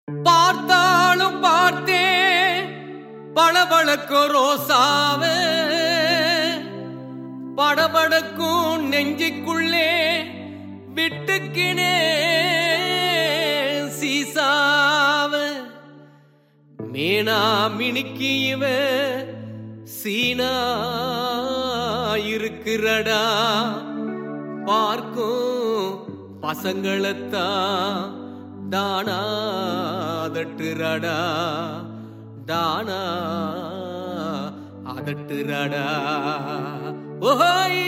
பார்த்தாலும் பார்த்தேன் பளபளக்கும் ரோசாவ படபடக்கும் நெஞ்சுக்குள்ளே விட்டுக்கினே சீசாவ மேனா மினுக்கி இவ சீனா இருக்கிறடா பார்க்கும் பசங்களைத்தான் தானா அதட்டுறடா தானா அதட்டுறடா ஓஹோய்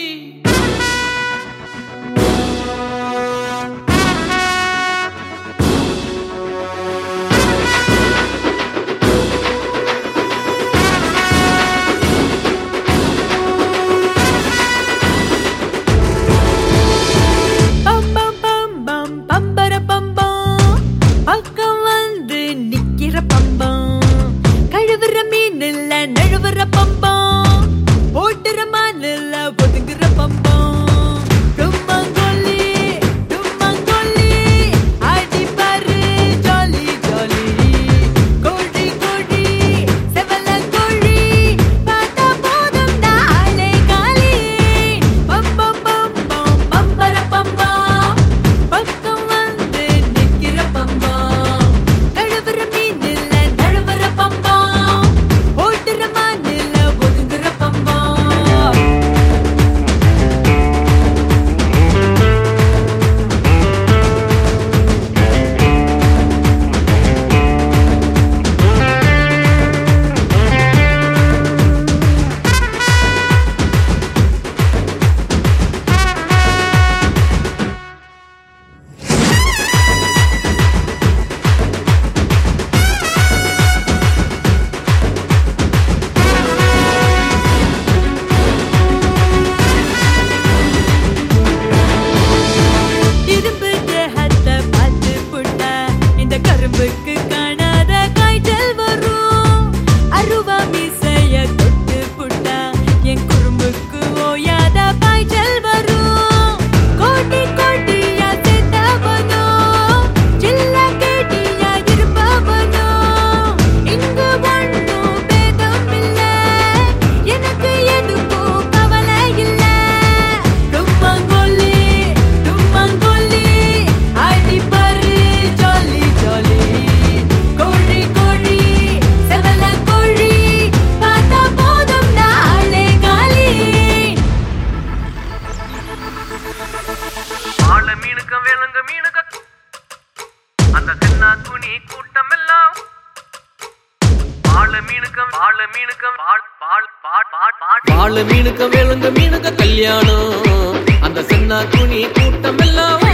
பம் பம் பம் பம் பம்பர பம்பம் பக்கம் வந்து நிக்கிற பம்பம் கழுவுற மீன் இல்ல நழுவுற பம்பம் போட்டுற மான் இல்ல ஒதுங்குற பம்பம் டும்மங்கொல்லி டும்மங்கொல்லி அடி பாரு ஜாலி ஜாலி கோழி கோழி செவல கோழி பார்த்தா போதும் நாளே காலி பம் பம் பம் பம் பம்பர பம்பம் பக்கம் வந்து நிக்கிற பம்பம் கழுவுற மீன் இல்ல நழுவுற பம்பம் ஓட்டுற மான் இல்ல ஒதுங்குற பம்பம் இரும்பு தேகத்தை பார்த்து புட்டா இந்த கரும்புக்கு காணாத காய்ச்சல் வரும் அருவா மீசைய தொட்டு புட்டா என் குறும்புக்கு ஓயாத காய்ச்சல் வரும் கோட்டி கோட்டியா சேர்த்தவனோ சில்ல கேட்டியா இருப்பவனோ இங்கு ஒண்ணும் பேதம் இல்ல எனக்கு எதுக்கும் கவலை இல்ல டும்மங்கொல்லி டும்மங்கொல்லி அடி பாரு ஜாலி ஜாலி கோழி கோழி செவல கோழி பார்த்தா போதும் நாளே காலி ஆள மீனுக்க வேலுங்க மீனுக்க அந்த தென்னா துணி கூட்டம் எல்லாம் ஆள மீனுக்க ஆள மீனுக்க பால் பால் பால் பால் பால் வாழ மீனுக்க வேலுங்க மீனுக்க கல்யாணம் அந்த சென்னா துணி கூட்டம் எல்லாம்